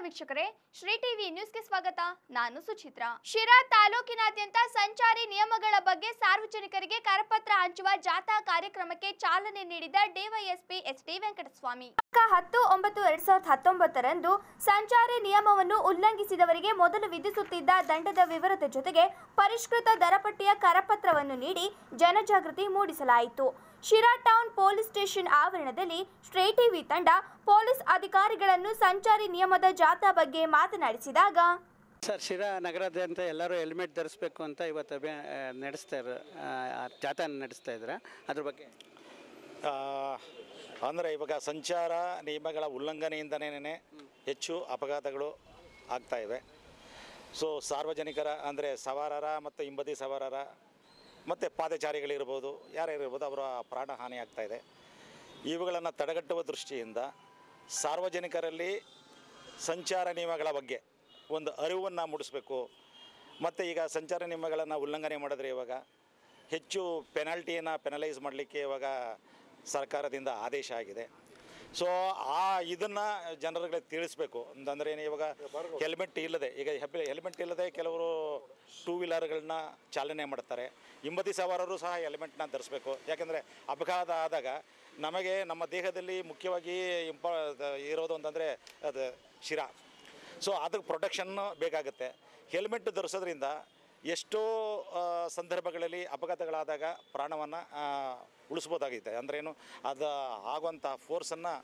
ವೀಕ್ಷಕರೇ ಶ್ರೀ ಟಿವಿ ನ್ಯೂಸ್ಗೆ ಸ್ವಾಗತ ನಾನು ಸುಚಿತ್ರಾ ಶಿರಾ ತಾಲೂಕಿನಾದ್ಯಂತ ಸಂಚಾರಿ ನಿಯಮಗಳ ಬಗ್ಗೆ ಸಾರ್ವಜನಿಕರಿಗೆ ಕರಪತ್ರ ಹಂಚುವ ಜಾಥಾ ಕಾರ್ಯಕ್ರಮಕ್ಕೆ ಚಾಲನೆ ನೀಡಿದ ಡಿವೈಎಸ್ಪಿ ಎಸ್ ಟಿ ವೆಂಕಟಸ್ವಾಮಿ ದಿನಾಂಕ ಹತ್ತು ಒಂಬತ್ತು ಎರಡ್ ಸಾವಿರದ ಹತ್ತೊಂಬತ್ತರಂದು ಸಂಚಾರಿ ನಿಯಮವನ್ನು ಉಲ್ಲಂಘಿಸಿದವರಿಗೆ ಮೊದಲು ವಿಧಿಸುತ್ತಿದ್ದ ದಂಡದ ವಿವರದ ಜೊತೆಗೆ ಪರಿಷ್ಕೃತ ದರಪಟ್ಟಿಯ ಕರಪತ್ರವನ್ನು ನೀಡಿ ಜನಜಾಗೃತಿ ಮೂಡಿಸಲಾಯಿತು ಶಿರಾ ಟೌನ್ ಪೊಲೀಸ್ ಸ್ಟೇಷನ್ ಆವರಣದಲ್ಲಿ ಸ್ಟ್ರೇ ಟಿವಿ ತಂಡ ಪೊಲೀಸ್ ಅಧಿಕಾರಿಗಳನ್ನು ಸಂಚಾರಿ ನಿಯಮದ ಜಾಥಾ ಬಗ್ಗೆ ಮಾತನಾಡಿಸಿದಾಗ ಸರ್ ಶಿರಾ ನಗರಾದ್ಯಂತ ಎಲ್ಲರೂ ಹೆಲ್ಮೆಟ್ ಧರಿಸ್ಬೇಕು ಅಂತ ಇವತ್ತು ಅಭಿ ಆ, ನಡೆಸ್ತಾ ಇರೋ ಜಾಥಾ ನಡೆಸ್ತಾ ಇದ್ದಾರೆ ಅದ್ರ ಬಗ್ಗೆ ಅಂದರೆ ಇವಾಗ ಸಂಚಾರ ನಿಯಮಗಳ ಉಲ್ಲಂಘನೆಯಿಂದನೇ ಹೆಚ್ಚು ಅಪಘಾತಗಳು ಆಗ್ತಾ ಇವೆ ಸೊ ಸಾರ್ವಜನಿಕರ ಅಂದರೆ ಸವಾರರ ಮತ್ತು ಹಿಂಬದಿ ಸವಾರರ ಮತ್ತು ಪಾದಚಾರಿಗಳಿರ್ಬೋದು ಯಾರ್ಯಾರಿರ್ಬೋದು ಅವರ ಪ್ರಾಣ ಹಾನಿ ಆಗ್ತಾ ಇದೆ ಇವುಗಳನ್ನು ತಡೆಗಟ್ಟುವ ದೃಷ್ಟಿಯಿಂದ ಸಾರ್ವಜನಿಕರಲ್ಲಿ ಸಂಚಾರ ನಿಯಮಗಳ ಬಗ್ಗೆ ಒಂದು ಅರಿವನ್ನು ಮೂಡಿಸ್ಬೇಕು ಮತ್ತು ಈಗ ಸಂಚಾರ ನಿಯಮಗಳನ್ನು ಉಲ್ಲಂಘನೆ ಮಾಡಿದ್ರೆ ಇವಾಗ ಹೆಚ್ಚು ಪೆನಾಲ್ಟಿಯನ್ನು ಪೆನಲೈಸ್ ಮಾಡಲಿಕ್ಕೆ ಇವಾಗ ಸರ್ಕಾರದಿಂದ ಆದೇಶ ಆಗಿದೆ ಸೊ ಆ ಇದನ್ನು ಜನರಿಗೆ ತಿಳಿಸ್ಬೇಕು ಅಂತಂದರೆ ಏನು ಇವಾಗ ಹೆಲ್ಮೆಟ್ ಇಲ್ಲದೆ ಈಗ ಹೆಲ್ಮೆಟ್ ಇಲ್ಲದೆ ಕೆಲವರು ಟೂ ವೀಲರ್ಗಳನ್ನ ಚಾಲನೆ ಮಾಡ್ತಾರೆ ಹಿಂಬದಿ ಸವಾರರು ಸಹ ಹೆಲ್ಮೆಟ್ನ ಧರಿಸ್ಬೇಕು ಯಾಕೆಂದರೆ ಅಪಘಾತ ಆದಾಗ ನಮಗೆ ನಮ್ಮ ದೇಹದಲ್ಲಿ ಮುಖ್ಯವಾಗಿ ಇಂಪ ಇರೋದು ಅಂತಂದರೆ ಅದು ಶಿರಾ ಸೊ ಅದಕ್ಕೆ ಪ್ರೊಟೆಕ್ಷನ್ನು ಬೇಕಾಗುತ್ತೆ ಹೆಲ್ಮೆಟ್ ಧರಿಸೋದ್ರಿಂದ ಎಷ್ಟೋ ಆ, ಸಂದರ್ಭಗಳಲ್ಲಿ ಅಪಘಾತಗಳಾದಾಗ ಪ್ರಾಣವನ್ನು ಉಳಿಸ್ಬೋದಾಗಿದೆ ಅಂದ್ರೇನು ಅದು ಆಗುವಂಥ ಫೋರ್ಸನ್ನು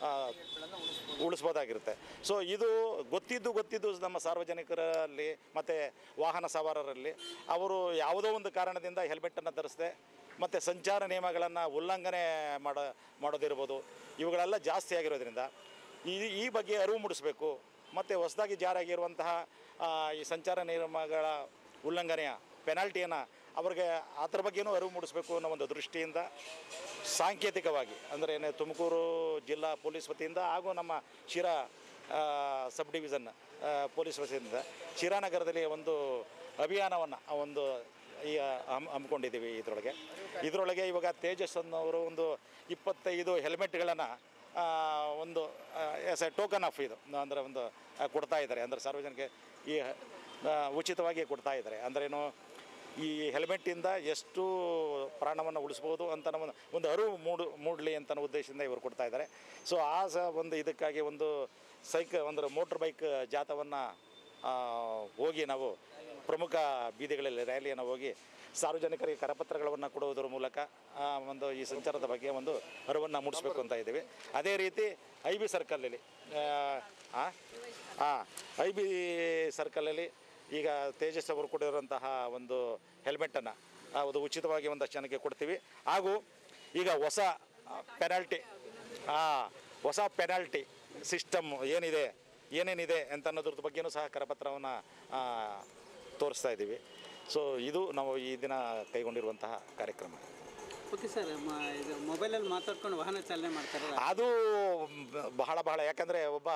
ಉಳಿಸ್ಬೋದಾಗಿರುತ್ತೆ ಸೊ ಇದು ಗೊತ್ತಿದ್ದು ಗೊತ್ತಿದ್ದು ನಮ್ಮ ಸಾರ್ವಜನಿಕರಲ್ಲಿ ಮತ್ತು ವಾಹನ ಸವಾರರಲ್ಲಿ ಅವರು ಯಾವುದೋ ಒಂದು ಕಾರಣದಿಂದ ಹೆಲ್ಮೆಟನ್ನು ಧರಿಸದೆ ಮತ್ತು ಸಂಚಾರ ನಿಯಮಗಳನ್ನು ಉಲ್ಲಂಘನೆ ಮಾಡ ಮಾಡೋದಿರ್ಬೋದು ಇವುಗಳೆಲ್ಲ ಜಾಸ್ತಿ ಆಗಿರೋದ್ರಿಂದ ಈ ಈ ಬಗ್ಗೆ ಅರಿವು ಮೂಡಿಸಬೇಕು ಮತ್ತು ಹೊಸದಾಗಿ ಜಾರಿಯಾಗಿರುವಂತಹ ಆ, ಈ ಸಂಚಾರ ನಿಯಮಗಳ ಉಲ್ಲಂಘನೆಯ ಪೆನಾಲ್ಟಿಯನ್ನು ಅವ್ರಿಗೆ ಅದ್ರ ಬಗ್ಗೆನೂ ಅರಿವು ಮೂಡಿಸಬೇಕು ಅನ್ನೋ ಒಂದು ದೃಷ್ಟಿಯಿಂದ ಸಾಂಕೇತಿಕವಾಗಿ ಅಂದರೆ ಏನು ತುಮಕೂರು ಜಿಲ್ಲಾ ಪೊಲೀಸ್ ವತಿಯಿಂದ ಹಾಗೂ ನಮ್ಮ ಶಿರಾ ಆ, ಸಬ್ ಡಿವಿಷನ್ ಆ, ಪೊಲೀಸ್ ವತಿಯಿಂದ ಶಿರಾ ನಗರದಲ್ಲಿ ಒಂದು ಅಭಿಯಾನವನ್ನು ಒಂದು ಈ ಹಮ್ ಹಮ್ಮಿಕೊಂಡಿದ್ದೀವಿ ಇದರೊಳಗೆ ಇದರೊಳಗೆ ಇವಾಗ ತೇಜಸ್ ಅನ್ನೋರು ಒಂದು ಇಪ್ಪತ್ತೈದು ಹೆಲ್ಮೆಟ್ಗಳನ್ನು ಒಂದು ಎಸ್ ಎ ಟೋಕನ್ ಆಫ್ ಇದು ಅಂದರೆ ಒಂದು ಆ, ಕೊಡ್ತಾ ಇದ್ದಾರೆ ಅಂದರೆ ಸಾರ್ವಜನಿಕ ಈ ಆ, ಉಚಿತವಾಗಿ ಕೊಡ್ತಾ ಇದ್ದಾರೆ ಅಂದ್ರೇನು ಈ ಹೆಲ್ಮೆಟ್ಟಿಂದ ಎಷ್ಟು ಪ್ರಾಣವನ್ನು ಉಳಿಸ್ಬೋದು ಅಂತ ನಮ್ಮ ಒಂದು- ಒಂದು ಅರಿವು ಮೂಡು ಮೂಡಲಿ ಅಂತ ಅನ್ನೋ ಉದ್ದೇಶದಿಂದ ಇವರು ಕೊಡ್ತಾ ಇದ್ದಾರೆ ಸೊ ಆ ಸಹ ಒಂದು ಇದಕ್ಕಾಗಿ ಒಂದು ಸೈಕ್ ಒಂದು ಮೋಟ್ರ್ ಬೈಕ್ ಜಾಥವನ್ನು ಹೋಗಿ ನಾವು ಪ್ರಮುಖ ಬೀದಿಗಳಲ್ಲಿ ರ್ಯಾಲಿಯನ್ನು ಹೋಗಿ ಸಾರ್ವಜನಿಕರಿಗೆ ಕರಪತ್ರಗಳನ್ನು ಕೊಡುವುದರ ಮೂಲಕ ಆ, ಒಂದು ಈ ಸಂಚಾರದ ಬಗ್ಗೆ ಒಂದು ಅರಿವನ್ನು ಮೂಡಿಸ್ಬೇಕು ಅಂತ ಇದ್ದೀವಿ ಅದೇ ರೀತಿ ಐ ಬಿ ಸರ್ಕಲಲ್ಲಿ ಹಾಂ ಐ ಬಿ ಸರ್ಕಲಲ್ಲಿ ಈಗ ತೇಜಸ್ ಅವರು ಕೊಟ್ಟಿರುವಂತಹ ಒಂದು ಹೆಲ್ಮೆಟನ್ನು ಅದು ಉಚಿತವಾಗಿ ಒಂದಷ್ಟು ಜನಕ್ಕೆ ಕೊಡ್ತೀವಿ ಹಾಗೂ ಈಗ ಹೊಸ ಪೆನಾಲ್ಟಿ ಹಾಂ ಹೊಸ ಪೆನಾಲ್ಟಿ ಸಿಸ್ಟಮ್ ಏನಿದೆ ಏನೇನಿದೆ ಅಂತ ಅನ್ನೋದ್ರ ಬಗ್ಗೆನೂ ಸಹ ಕರಪತ್ರವನ್ನು ತೋರಿಸ್ತಾ ಇದ್ದೀವಿ ಸೊ ಇದು ನಾವು ಈ ದಿನ ಕೈಗೊಂಡಿರುವಂತಹ ಕಾರ್ಯಕ್ರಮ ಓಕೆ ಸರ್ ಇದು ಮೊಬೈಲಲ್ಲಿ ಮಾತಾಡ್ಕೊಂಡು ವಾಹನ ಚಾಲನೆ ಮಾಡ್ತಾರಲ್ಲ ಅದು ಬಹಳ ಬಹಳ ಯಾಕಂದರೆ ಒಬ್ಬ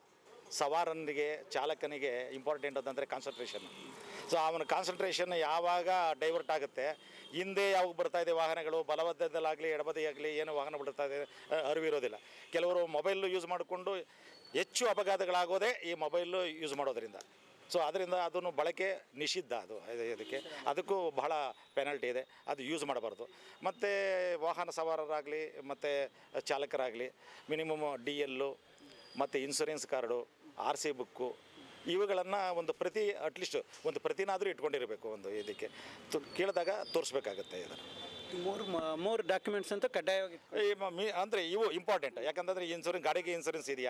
ಸವಾರನಿಗೆ ಚಾಲಕನಿಗೆ ಇಂಪಾರ್ಟೆಂಟ್ ಅಂತಂದರೆ ಕಾನ್ಸಂಟ್ರೇಷನ್ ಸೊ ಅವನ ಕಾನ್ಸಂಟ್ರೇಷನ್ ಯಾವಾಗ ಡೈವರ್ಟ್ ಆಗುತ್ತೆ ಹಿಂದೆ ಯಾವಾಗ ಬರ್ತಾ ಇದೆ ವಾಹನಗಳು ಬಲಬದ್ಧದಲ್ಲಾಗಲಿ ಎಡಬದಿಯಾಗಲಿ ಏನು ವಾಹನ ಬಿಡ್ತಾ ಇದೆ ಅ, ಅರಿವಿರೋದಿಲ್ಲ ಕೆಲವರು ಮೊಬೈಲ್ ಯೂಸ್ ಮಾಡಿಕೊಂಡು ಹೆಚ್ಚು ಅಪಘಾತಗಳಾಗೋದೇ ಈ ಮೊಬೈಲು ಯೂಸ್ ಮಾಡೋದ್ರಿಂದ ಸೊ ಅದರಿಂದ ಅದನ್ನು ಬಳಕೆ ನಿಷಿದ್ಧ ಅದು ಇದು- ಇದಕ್ಕೆ ಅದಕ್ಕೂ ಬಹಳ ಪೆನಾಲ್ಟಿ ಇದೆ ಅದು ಯೂಸ್ ಮಾಡಬಾರ್ದು ಮತ್ತು ವಾಹನ ಸವಾರರಾಗಲಿ ಮತ್ತು ಚಾಲಕರಾಗಲಿ ಮಿನಿಮಮ್ ಡಿ ಎಲ್ಲು ಮತ್ತು insurance card R C book ಇವುಗಳನ್ನು ಒಂದು ಪ್ರತಿ ಅಟ್ಲೀಸ್ಟ್ ಒಂದು ಪ್ರತಿನಾದರೂ ಇಟ್ಕೊಂಡಿರಬೇಕು ಒಂದು ಇದಕ್ಕೆ ತು ಕೇಳಿದಾಗ ತೋರಿಸ್ಬೇಕಾಗತ್ತೆ ಇದನ್ನು ಮೂರು ಮೂರು ಡಾಕ್ಯುಮೆಂಟ್ಸ್ ಅಂತ ಕಡ್ಡಾಯವಾಗಿ ಈ ಮ- ಮಿ ಅಂದರೆ ಇವು ಇಂಪಾರ್ಟೆಂಟ್ ಯಾಕಂತಂದರೆ ಇನ್ಸೂರೆನ್ಸ್ ಗಾಡಿಗೆ ಇನ್ಸೂರೆನ್ಸ್ ಇದೆಯಾ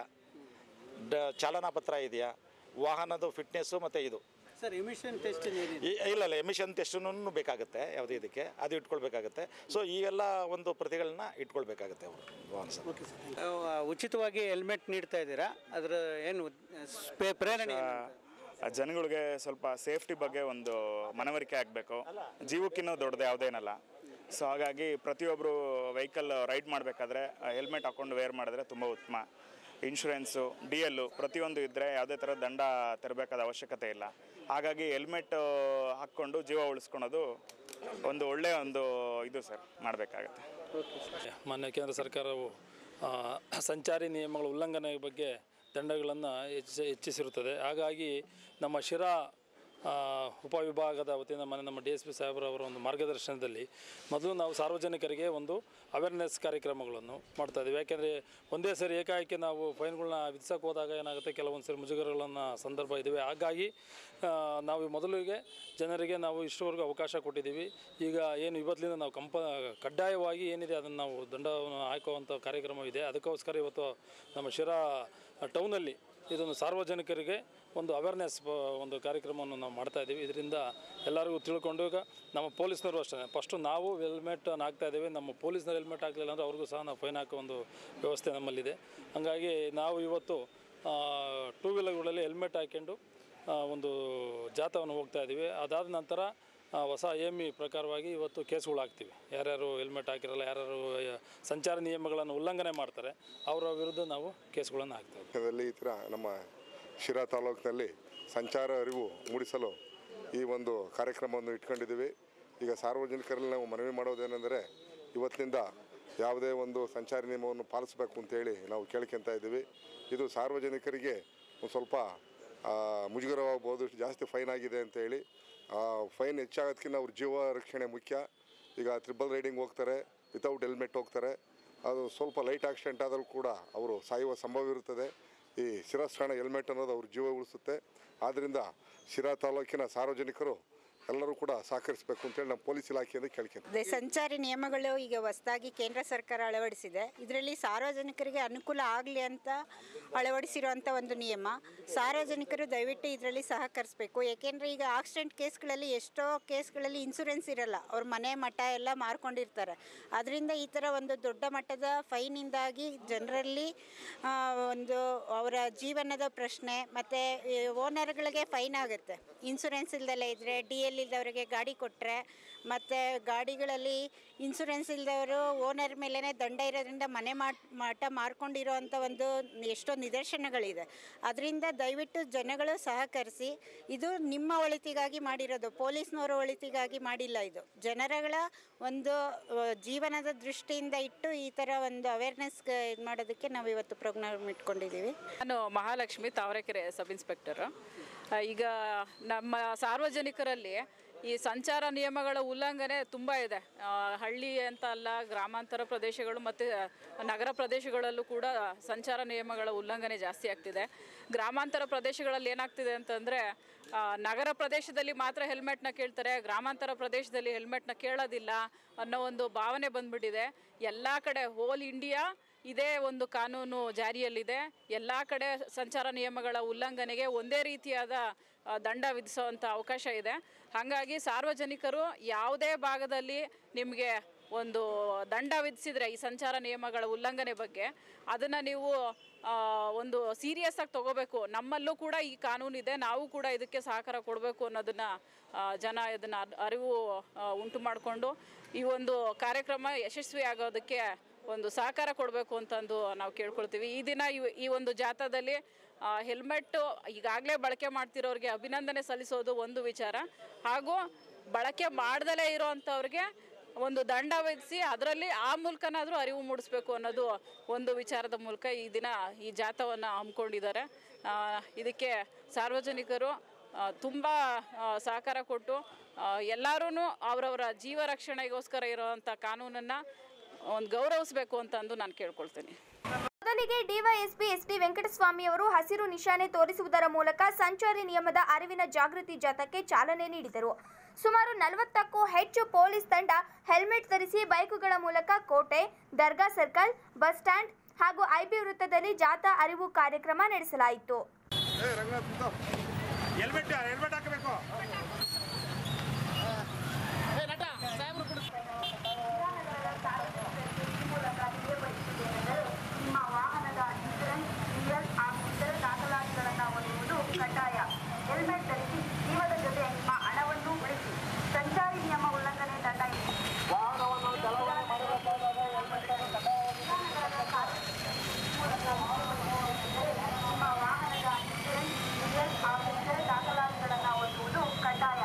ಡ ಚಾಲನಾ ಪತ್ರ ಇದೆಯಾ ವಾಹನದ ಫಿಟ್ನೆಸ್ಸು ಮತ್ತು ಇದು ಸರ್ ಎಮಿಷನ್ ಟೆಸ್ಟ್ ಏನಿದೆ ಈ- ಇಲ್ಲ ಇಲ್ಲ ಎಮಿಷನ್ ಟೆಸ್ಟನ್ನು ಬೇಕಾಗುತ್ತೆ ಯಾವುದೇ ಇದಕ್ಕೆ ಅದು ಇಟ್ಕೊಳ್ಬೇಕಾಗುತ್ತೆ ಸೊ ಇವೆಲ್ಲ ಒಂದು ಪ್ರತಿಗಳನ್ನ ಇಟ್ಕೊಳ್ಬೇಕಾಗುತ್ತೆ ಅವರು ವಾಹನ ಸರ್ ಓಕೆ ಸರ್ ಉಚಿತವಾಗಿ ಹೆಲ್ಮೆಟ್ ನೀಡ್ತಾ ಇದ್ದೀರಾ ಅದರ ಏನು ಸ್ಪೇ- ಪ್ರೇರಣೆ ಏನು ಅಂತ? ಆ ಜನಗಳಿಗೆ ಸ್ವಲ್ಪ ಸೇಫ್ಟಿ ಬಗ್ಗೆ ಒಂದು ಮನವರಿಕೆ ಆಗಬೇಕು ಜೀವಕ್ಕಿನ್ನೂ ದೊಡ್ಡದು ಯಾವುದೇನಲ್ಲ ಸೊ ಹಾಗಾಗಿ ಪ್ರತಿಯೊಬ್ಬರು ವೆಹಿಕಲ್ ರೈಡ್ ಮಾಡಬೇಕಾದ್ರೆ ಹೆಲ್ಮೆಟ್ ಹಾಕ್ಕೊಂಡು ವೇರ್ ಮಾಡಿದ್ರೆ ತುಂಬ ಉತ್ತಮ ಇನ್ಶೂರೆನ್ಸು ಡಿ ಎಲ್ಲು ಪ್ರತಿಯೊಂದು ಇದ್ದರೆ ಯಾವುದೇ ಥರ ದಂಡ ತೆರಬೇಕಾದ ಅವಶ್ಯಕತೆ ಇಲ್ಲ ಹಾಗಾಗಿ ಹೆಲ್ಮೆಟ್ ಹಾಕ್ಕೊಂಡು ಜೀವ ಉಳಿಸ್ಕೊಳೋದು ಒಂದು ಒಳ್ಳೆಯ ಒಂದು ಇದು ಸರ್ ಮಾಡಬೇಕಾಗತ್ತೆ ಮಾನ್ಯ ಕೇಂದ್ರ ಸರ್ಕಾರವು ಆ, ಸಂಚಾರಿ ನಿಯಮಗಳ ಉಲ್ಲಂಘನೆ ಬಗ್ಗೆ ದಂಡಗಳನ್ನು ಹೆಚ್ಚಿ ಹೆಚ್ಚಿಸಿರುತ್ತದೆ ಹಾಗಾಗಿ ನಮ್ಮ ಶಿರಾ ಆ, ಉಪವಿಭಾಗದ ವತಿಯಿಂದ ಮನೆ ನಮ್ಮ ಡಿ ಎಸ್ ಪಿ ಸಾಹೇಬ್ರವರ ಒಂದು ಮಾರ್ಗದರ್ಶನದಲ್ಲಿ ಮೊದಲು ನಾವು ಸಾರ್ವಜನಿಕರಿಗೆ ಒಂದು ಅವೇರ್ನೆಸ್ ಕಾರ್ಯಕ್ರಮಗಳನ್ನು ಮಾಡ್ತಾ ಇದ್ದೀವಿ ಯಾಕೆಂದರೆ ಒಂದೇ ಸರಿ ಏಕಾಏಕಿ ನಾವು ಫೈನ್ಗಳನ್ನ ವಿಧಿಸೋಕೆ ಹೋದಾಗ ಏನಾಗುತ್ತೆ ಕೆಲವೊಂದು ಸರಿ ಮುಜುಗರಗಳನ್ನು ಸಂದರ್ಭ ಇದ್ದಾವೆ ಹಾಗಾಗಿ ಆ, ನಾವು ಮೊದಲಿಗೆ ಜನರಿಗೆ ನಾವು ಇಷ್ಟವರೆಗೂ ಅವಕಾಶ ಕೊಟ್ಟಿದ್ದೀವಿ ಈಗ ಏನು ಇವತ್ತಿನಿಂದ ನಾವು ಕಂಪ ಕಡ್ಡಾಯವಾಗಿ ಏನಿದೆ ಅದನ್ನು ನಾವು ದಂಡವನ್ನು ಹಾಕುವಂಥ ಕಾರ್ಯಕ್ರಮವಿದೆ ಅದಕ್ಕೋಸ್ಕರ ಇವತ್ತು ನಮ್ಮ ಶಿರಾ ಟೌನಲ್ಲಿ ಇದೊಂದು ಸಾರ್ವಜನಿಕರಿಗೆ ಒಂದು ಅವೇರ್ನೆಸ್ ಒಂದು ಕಾರ್ಯಕ್ರಮವನ್ನು ನಾವು ಮಾಡ್ತಾ ಇದ್ದೀವಿ ಇದರಿಂದ ಎಲ್ಲರಿಗೂ ತಿಳ್ಕೊಂಡು ಈಗ ನಮ್ಮ ಪೊಲೀಸ್ನವರು ಅಷ್ಟೇ ಫಸ್ಟು ನಾವು ಹೆಲ್ಮೆಟ್ ಹಾಕ್ತಾ ಇದ್ದೀವಿ ನಮ್ಮ ಪೊಲೀಸ್ನವ್ರು ಹೆಲ್ಮೆಟ್ ಹಾಕಲಿಲ್ಲ ಅಂದರೆ ಅವ್ರಿಗೂ ಸಹ ನಾವು ಫೈನ್ ಹಾಕೋ ಒಂದು ವ್ಯವಸ್ಥೆ ನಮ್ಮಲ್ಲಿದೆ ಹಾಗಾಗಿ ನಾವು ಇವತ್ತು ಟೂ ವೀಲರ್ಗಳಲ್ಲಿ ಹೆಲ್ಮೆಟ್ ಹಾಕ್ಕೊಂಡು ಆ, ಒಂದು ಜಾಥವನ್ನು ಹೋಗ್ತಾ ಇದ್ದೀವಿ ಅದಾದ ನಂತರ ಆ, ಹೊಸ ಎಮ್ ಇ ಪ್ರಕಾರವಾಗಿ ಇವತ್ತು ಕೇಸ್ಗಳು ಹಾಕ್ತೀವಿ ಯಾರ್ಯಾರು ಹೆಲ್ಮೆಟ್ ಹಾಕಿರಲ್ಲ ಯಾರ್ಯಾರು ಆ, ಸಂಚಾರ ನಿಯಮಗಳನ್ನು ಉಲ್ಲಂಘನೆ ಮಾಡ್ತಾರೆ ಅವರ ವಿರುದ್ಧ ನಾವು ಕೇಸ್ಗಳನ್ನು ಹಾಕ್ತೇವೆ ದಲ್ಲಿ ಈ ಥರ ನಮ್ಮ ಶಿರಾ ತಾಲೂಕಿನಲ್ಲಿ ಸಂಚಾರ ಅರಿವು ಮೂಡಿಸಲು ಈ ಒಂದು ಕಾರ್ಯಕ್ರಮವನ್ನು ಇಟ್ಕೊಂಡಿದ್ದೀವಿ ಈಗ ಸಾರ್ವಜನಿಕರಲ್ಲಿ ನಾವು ಮನವಿ ಮಾಡೋದೇನೆಂದರೆ ಇವತ್ತಿನಿಂದ ಯಾವುದೇ ಒಂದು ಸಂಚಾರಿ ನಿಯಮವನ್ನು ಪಾಲಿಸಬೇಕು ಅಂತೇಳಿ ನಾವು ಕೇಳ್ಕೊತಾ ಇದ್ದೀವಿ ಇದು ಸಾರ್ವಜನಿಕರಿಗೆ ಒಂದು ಸ್ವಲ್ಪ ಆ, ಮುಜುಗರವಾಗ್ಬೋದು ಜಾಸ್ತಿ ಫೈನ್ ಆಗಿದೆ ಅಂತೇಳಿ ಆ, ಫೈನ್ ಹೆಚ್ಚಾಗೋದಕ್ಕಿಂತ ಅವ್ರ ಜೀವ ರಕ್ಷಣೆ ಮುಖ್ಯ ಈಗ ತ್ರಿಬಲ್ ರೈಡಿಂಗ್ ಹೋಗ್ತಾರೆ ವಿತೌಟ್ ಹೆಲ್ಮೆಟ್ ಹೋಗ್ತಾರೆ ಅದು ಸ್ವಲ್ಪ ಲೈಟ್ ಆಕ್ಸಿಡೆಂಟ್ ಆದರೂ ಕೂಡ ಅವರು ಸಾಯುವ ಸಂಭವ ಇರುತ್ತದೆ ಈ ಶಿರಸ್ತ್ರಾಣ ಹೆಲ್ಮೆಟ್ ಅನ್ನೋದು ಅವ್ರ ಜೀವ ಉಳಿಸುತ್ತೆ ಆದ್ದರಿಂದ ಶಿರಾ ತಾಲೂಕಿನ ಸಾರ್ವಜನಿಕರು ಎಲ್ಲರೂ ಕೂಡ ಸಹಕರಿಸಬೇಕು ಅಂತೇಳಿ ನಮ್ಮ ಪೊಲೀಸ್ ಇಲಾಖೆಯಿಂದ ಕೇಳ್ಕೊಂತೀವಿ ಅದೇ ಸಂಚಾರಿ ನಿಯಮಗಳು ಈಗ ಹೊಸದಾಗಿ ಕೇಂದ್ರ ಸರ್ಕಾರ ಅಳವಡಿಸಿದೆ ಇದರಲ್ಲಿ ಸಾರ್ವಜನಿಕರಿಗೆ ಅನುಕೂಲ ಆಗಲಿ ಅಂತ ಅಳವಡಿಸಿರುವಂಥ ಒಂದು ನಿಯಮ ಸಾರ್ವಜನಿಕರು ದಯವಿಟ್ಟು ಇದರಲ್ಲಿ ಸಹಕರಿಸಬೇಕು ಏಕೆಂದರೆ ಈಗ ಆಕ್ಸಿಡೆಂಟ್ ಕೇಸ್ಗಳಲ್ಲಿ ಎಷ್ಟೋ ಕೇಸ್ಗಳಲ್ಲಿ ಇನ್ಸೂರೆನ್ಸ್ ಇರಲ್ಲ ಅವ್ರ ಮನೆ ಮಠ ಎಲ್ಲ ಮಾರ್ಕೊಂಡಿರ್ತಾರೆ ಅದರಿಂದ ಈ ಥರ ಒಂದು ದೊಡ್ಡ ಮಟ್ಟದ ಫೈನಿಂದಾಗಿ ಜನರಲ್ಲಿ ಆ, ಒಂದು ಅವರ ಜೀವನದ ಪ್ರಶ್ನೆ ಮತ್ತು ಓನರ್ಗಳಿಗೆ ಫೈನ್ ಆಗುತ್ತೆ ಇನ್ಸೂರೆನ್ಸ್ ಇಲ್ದಲೇ ಇದ್ದರೆ ಡಿ ಎಲ್ ಇಲ್ದವರಿಗೆ ಗಾಡಿ ಕೊಟ್ಟರೆ ಮತ್ತು ಗಾಡಿಗಳಲ್ಲಿ ಇನ್ಸೂರೆನ್ಸ್ ಇಲ್ದವರು ಓನರ್ ಮೇಲೇ ದಂಡ ಇರೋದ್ರಿಂದ ಮನೆ ಮಾಟ್ ಮಾಟ ಮಾರ್ಕೊಂಡಿರೋ ಅಂಥ ಒಂದು ಎಷ್ಟೋ ನಿದರ್ಶನಗಳಿದೆ ಅದರಿಂದ ದಯವಿಟ್ಟು ಜನಗಳು ಸಹಕರಿಸಿ ಇದು ನಿಮ್ಮ ಒಳಿತಿಗಾಗಿ ಮಾಡಿರೋದು ಪೊಲೀಸ್ನವರ ಒಳಿತಿಗಾಗಿ ಮಾಡಿಲ್ಲ ಇದು ಜನರಗಳ ಒಂದು ಆ, ಜೀವನದ ದೃಷ್ಟಿಯಿಂದ ಇಟ್ಟು ಈ ಥರ ಒಂದು ಅವೇರ್ನೆಸ್ ಇದು ಮಾಡೋದಕ್ಕೆ ನಾವು ಇವತ್ತು ಪ್ರೋಗ್ರಾಮ್ ಇಟ್ಕೊಂಡಿದ್ದೀವಿ ನಾನು ಮಹಾಲಕ್ಷ್ಮಿ ತಾವರೆಕೆರೆ ಸಬ್ ಇನ್ಸ್ಪೆಕ್ಟರ್ ಆ, ಈಗ ನಮ್ಮ ಸಾರ್ವಜನಿಕರಲ್ಲಿ ಈ ಸಂಚಾರ ನಿಯಮಗಳ ಉಲ್ಲಂಘನೆ ತುಂಬ ಇದೆ ಆ, ಹಳ್ಳಿ ಅಂತ ಅಲ್ಲ ಗ್ರಾಮಾಂತರ ಪ್ರದೇಶಗಳು ಮತ್ತು ನಗರ ಪ್ರದೇಶಗಳಲ್ಲೂ ಕೂಡ ಸಂಚಾರ ನಿಯಮಗಳ ಉಲ್ಲಂಘನೆ ಜಾಸ್ತಿ ಆಗ್ತಿದೆ ಗ್ರಾಮಾಂತರ ಪ್ರದೇಶಗಳಲ್ಲಿ ಏನಾಗ್ತಿದೆ ಅಂತಂದರೆ ನಗರ ಪ್ರದೇಶದಲ್ಲಿ ಮಾತ್ರ ಹೆಲ್ಮೆಟ್ನ ಕೇಳ್ತಾರೆ ಗ್ರಾಮಾಂತರ ಪ್ರದೇಶದಲ್ಲಿ ಹೆಲ್ಮೆಟ್ನ ಕೇಳೋದಿಲ್ಲ ಅನ್ನೋ ಒಂದು ಭಾವನೆ ಬಂದ್ಬಿಟ್ಟಿದೆ ಎಲ್ಲ ಕಡೆ ಹೋಲ್ ಇಂಡಿಯಾ ಇದೇ ಒಂದು ಕಾನೂನು ಜಾರಿಯಲ್ಲಿದೆ ಎಲ್ಲ ಕಡೆ ಸಂಚಾರ ನಿಯಮಗಳ ಉಲ್ಲಂಘನೆಗೆ ಒಂದೇ ರೀತಿಯಾದ ಆ, ದಂಡ ವಿಧಿಸುವಂಥ ಅವಕಾಶ ಇದೆ ಹಾಗಾಗಿ ಸಾರ್ವಜನಿಕರು ಯಾವುದೇ ಭಾಗದಲ್ಲಿ ನಿಮಗೆ ಒಂದು ದಂಡ ವಿಧಿಸಿದರೆ ಈ ಸಂಚಾರ ನಿಯಮಗಳ ಉಲ್ಲಂಘನೆ ಬಗ್ಗೆ ಅದನ್ನು ನೀವು ಆ, ಒಂದು ಸೀರಿಯಸ್ ಆಗಿ ತಗೋಬೇಕು ನಮ್ಮಲ್ಲೂ ಕೂಡ ಈ ಕಾನೂನು ಇದೆ ನಾವು ಕೂಡ ಇದಕ್ಕೆ ಸಹಕಾರ ಕೊಡಬೇಕು ಅನ್ನೋದನ್ನು ಜನ ಇದನ್ನು ಅರಿವು ಆ, ಉಂಟು ಮಾಡಿಕೊಂಡು ಈ ಒಂದು ಕಾರ್ಯಕ್ರಮ ಯಶಸ್ವಿ ಆಗೋದಕ್ಕೆ ಒಂದು ಸಹಕಾರ ಕೊಡಬೇಕು ಅಂತಂದು ನಾವು ಕೇಳ್ಕೊಳ್ತೀವಿ ಈ ದಿನ ಈ- ಈ ಒಂದು ಜಾಥಾದಲ್ಲಿ ಹೆಲ್ಮೆಟ್ಟು ಈಗಾಗಲೇ ಬಳಕೆ ಮಾಡ್ತಿರೋರಿಗೆ ಅಭಿನಂದನೆ ಸಲ್ಲಿಸೋದು ಒಂದು ವಿಚಾರ ಹಾಗೂ ಬಳಕೆ ಮಾಡ್ದಲೇ ಇರೋವಂಥವ್ರಿಗೆ ಒಂದು ದಂಡ ವಿಧಿಸಿ ಅದರಲ್ಲಿ ಆ ಮೂಲಕನಾದರೂ ಅರಿವು ಮೂಡಿಸ್ಬೇಕು ಅನ್ನೋದು ಒಂದು ವಿಚಾರದ ಮೂಲಕ ಈ ದಿನ ಈ ಜಾಥಾವನ್ನು ಹಮ್ಮಿಕೊಂಡಿದ್ದಾರೆ ಆ, ಇದಕ್ಕೆ ಸಾರ್ವಜನಿಕರು ತುಂಬ ಸಹಕಾರ ಕೊಟ್ಟು ಎಲ್ಲರೂ ಅವರವರ ಜೀವ ರಕ್ಷಣೆಗೋಸ್ಕರ ಇರೋವಂಥ ಕಾನೂನನ್ನು ಒಂದು ಗೌರವಿಸಬೇಕು ಅಂತಂದು ನಾನು ಕೇಳ್ಕೊಳ್ತೀನಿ ಮೊದಲಿಗೆ ಡಿವೈಎಸ್ಪಿ ಎಸ್ ಟಿ ವೆಂಕಟಸ್ವಾಮಿ ಅವರು ಹಸಿರು ನಿಶಾನೆ ತೋರಿಸುವುದರ ಮೂಲಕ ಸಂಚಾರಿ ನಿಯಮದ ಅರಿವಿನ ಜಾಗೃತಿ ಜಾಥಾಕ್ಕೆ ಚಾಲನೆ ನೀಡಿದರು ಸುಮಾರು ನಲವತ್ತಕ್ಕೂ ಹೆಚ್ಚು ಪೊಲೀಸ್ ತಂಡ ಹೆಲ್ಮೆಟ್ ಧರಿಸಿ ಬೈಕುಗಳ ಮೂಲಕ Kote Dargah circle bus stand ಹಾಗೂ ಐಬಿ ವೃತ್ತದಲ್ಲಿ ಜಾಥಾ ಅರಿವು ಕಾರ್ಯಕ್ರಮ ನಡೆಸಲಾಯಿತು ಹೆಲ್ಮೆಟ್ ಹೆಲ್ಮೆಟ್ ಹಾಕಬೇಕು ನಿಮ್ಮ ವಾಹನದ ಇನ್ಶೂರೆನ್ಸ್ ಡಿಎಲ್ ಹಾಗೂ ಇತರ ದಾಖಲಾತಿಗಳನ್ನು ಹೊಂದುವುದು ಕಡ್ಡಾಯ ಹೆಲ್ಮೆಟ್ ಧರಿಸಿ ಜೀವದ ಜೊತೆ ನಿಮ್ಮ ಹಣವನ್ನು ಉಳಿಸಿ ಸಂಚಾರಿ ನಿಯಮ ಉಲ್ಲಂಘನೆ ದಂಡ ಇದೆ. ನಿಮ್ಮ ವಾಹನದ ಇನ್ಶೂರೆನ್ಸ್ ಡಿಎಲ್ ಹಾಗೂ ಇತರ ದಾಖಲಾತಿಗಳನ್ನು ಹೊಂದುವುದು ಕಡ್ಡಾಯ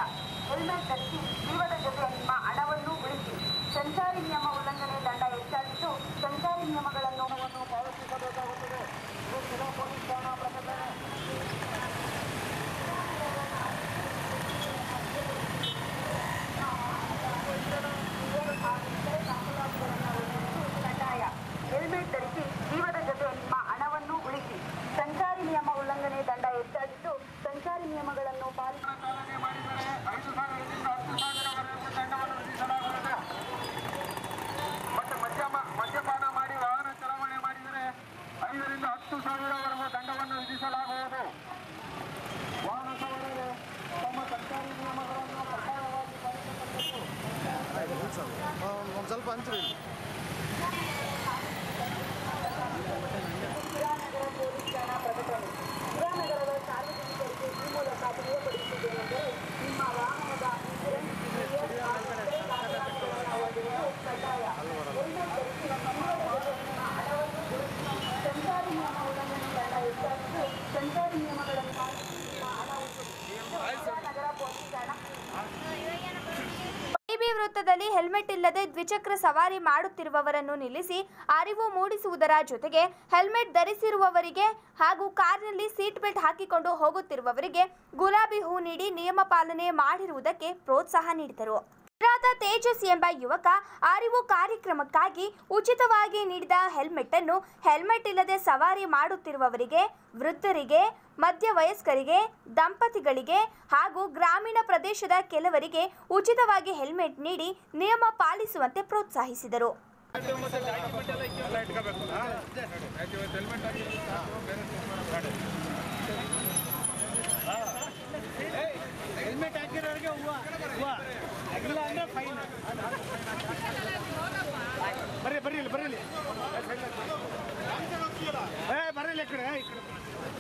ಹೆಲ್ಮೆಟ್ ಇಲ್ಲದೆ ದ್ವಿಚಕ್ರ ಸವಾರಿ ಮಾಡುತ್ತಿರುವವರನ್ನು ನಿಲ್ಲಿಸಿ ಅರಿವು ಮೂಡಿಸುವುದರ ಜೊತೆಗೆ ಹೆಲ್ಮೆಟ್ ಧರಿಸಿರುವವರಿಗೆ ಹಾಗೂ ಕಾರ್ನಲ್ಲಿ ಸೀಟ್ ಬೆಲ್ಟ್ ಹಾಕಿಕೊಂಡು ಹೋಗುತ್ತಿರುವವರಿಗೆ ಗುಲಾಬಿ ಹೂ ನೀಡಿ ನಿಯಮ ಪಾಲನೆ ಮಾಡಿರುವುದಕ್ಕೆ ಪ್ರೋತ್ಸಾಹ ನೀಡಿದರು ಶಿರಾದ ತೇಜಸ್ ಎಂಬ ಯುವಕ ಅರಿವು ಕಾರ್ಯಕ್ರಮಕ್ಕಾಗಿ ಉಚಿತವಾಗಿ ನೀಡಿದ ಹೆಲ್ಮೆಟ್ ಅನ್ನು ಹೆಲ್ಮೆಟ್ ಇಲ್ಲದೆ ಸವಾರಿ ಮಾಡುತ್ತಿರುವವರಿಗೆ ವೃದ್ಧರಿಗೆ ಮಧ್ಯವಯಸ್ಕರಿಗೆ ದಂಪತಿಗಳಿಗೆ ಹಾಗೂ ಗ್ರಾಮೀಣ ಪ್ರದೇಶದ ಕೆಲವರಿಗೆ ಉಚಿತವಾಗಿ ಹೆಲ್ಮೆಟ್ ನೀಡಿ ನಿಯಮ ಪಾಲಿಸುವಂತೆ ಪ್ರೋತ್ಸಾಹಿಸಿದರು ಹೆಲ್ಮೆಟ್ ಹಾಕಿರೋರಿಗೆ ಹೂವ ಹೂವ ಇಲ್ಲ ಅಂದ್ರೆ ಫೈನ್ ಬರ್ರಿ ಬರ್ರಿ ಇಲ್ಲಿ ಬರ್ರಿ ಇಲ್ಲಿ ಏ ಬರ್ರಿ ಇಲ್ಲಿ ಈ ಕಡೆ ಈ ಕಡೆ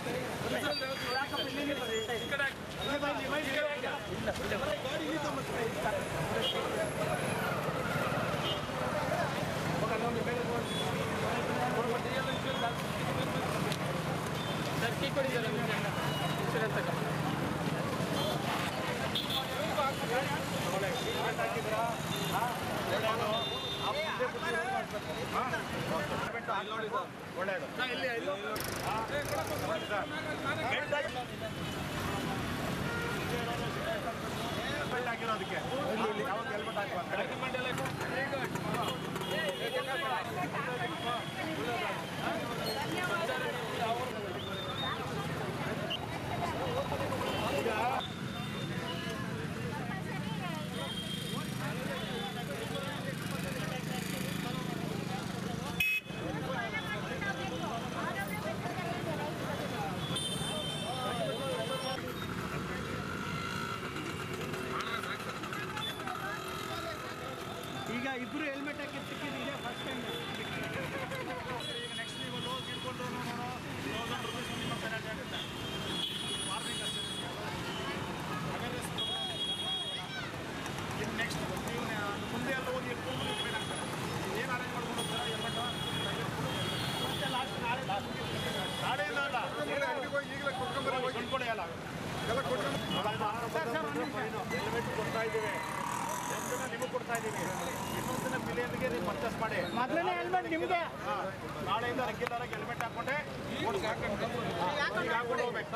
ಈಗ ಇಬ್ರು ಹೆಲ್ಮೆಟ್ ಹಾಕಿ ಸಿಕ್ಕಿದ್ದು ಇದೆ ಫಸ್ಟ್ ಟೈಮ್ ನೆಕ್ಸ್ಟ್ ನೀವು ಲೋನ್ ತಿಳ್ಕೊಂಡ್ರು ತೌಸಂಡ್ ರುಪೀಸ್ ನಿಮ್ಮ ಪೆನಾಲ್ಟಿ ಆಗುತ್ತೆ ವಾರ್ನಿಂಗ್ ಅಷ್ಟೇ ಇನ್ನು ನೆಕ್ಸ್ಟ್ ನೀವು ಮುಂದೆ ಎಲ್ಲ ಹೋಗಿ ಇಟ್ಕೊಂಡು ಬೇಕಾಗ್ತದೆ ಏನು ಅರೇಂಜ್ ಮಾಡ್ಕೊಂಡು ಹೋಗ್ತಾರೆ ಹೆಲ್ಮೆಟ್ ಮತ್ತೆ ಲಾಸ್ಟ್ ನಾಳೆ ನಾಳೆಯಿಂದ ಅಲ್ಲ ಈಗಲೇ ಕೊಂಡ್ಕೊಳ್ಳಿ ಅಲ್ಲ ಹೆಲ್ಮೆಟ್ ಕೊಡ್ತಾ ಇದ್ದೀವಿ ಒಂದನ್ನ ನಿಮಗೆ ಕೊಡ್ತಾ ಇದ್ದೀವಿ ಇನ್ನೊಂದನ್ನ ಮಿಲಿಯನ್ಗೆ ನೀವು ಪರ್ಚೇಸ್ ಮಾಡಿ ಮೊದಲನೇ ಹೆಲ್ಮೆಟ್ ನಿಮಗೆ ನಾಳೆಯಿಂದ ರೆಗ್ಯುಲರ್ ಆಗಿ ಹೆಲ್ಮೆಟ್ ಹಾಕೊಂಡೆ ಓಡಿಸ್ಕೊಂಡು ಹಾಕೊಂಡು ಹೋಗ್ಬೇಕು